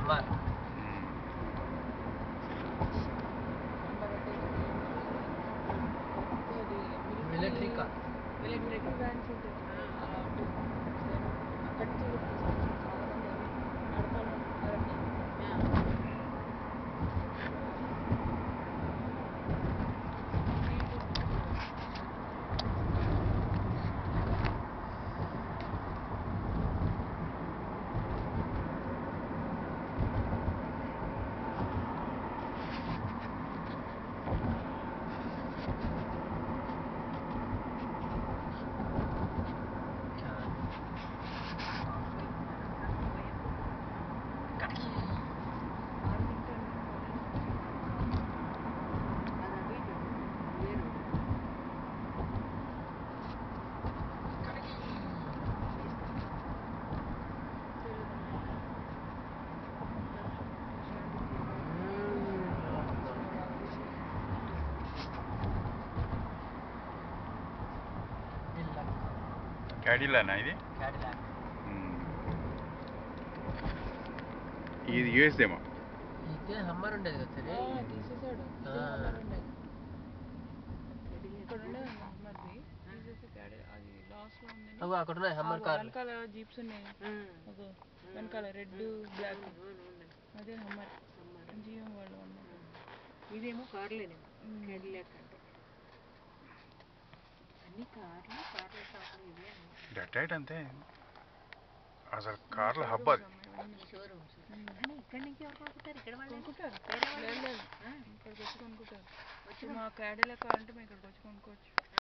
Hammer military car military vans ఉంటాయి అలాంటి అక్కడి నుంచి తీసుకొచ్చి చాలా మంది అవి నడపాలి అరటి ఆర్మింగ్టన్ క్యాడిలానా ఇది క్యాడిలాక్ మ్మ్. ఇది యూఎస్ ఏమో ఇదే హమ్మర్ ఉండేది కదా సరే ఆ, తీసేసాడు ఇదే ఆ. హమ్మర్ ఉండేది ఇక్కడ ఉండేది హమ్మర్ది తీసేసి క్యాడే అది లాస్ట్ లో ఉంది అగో అక్కడ ఉన్నాయి హమ్మర్ ఆ, కార్ వెనకాల జీప్స్ ఉన్నాయి అగో వెనకాల రెడ్ బ్లాక్ అదే హమ్మర్ జిఎం వాళ్ళు అన్నారు ఇదేమో కార్లేనేమో మ్మ్. క్యాడిలాక్ అంటే అన్ని కార్లు కార్ల షాపులు ఇవే డెట్రాయిట్ అంతే అసలు కార్ల హబ్ అది షోరూమ్స్ కానీ ఇక్కడి నుంచి ఎవరు కొనుక్కుంటారు ఇక్కడ వాళ్ళు కొనుక్కుంటారు వేరే వాళ్ళు లేదు లేదు ఆ, ఇక్కడికి వచ్చి కొనుక్కుంటారు వచ్చి మా క్యాడీలో కావాలంటే మేము ఇక్కడికి వచ్చి కొనుక్కోవచ్చు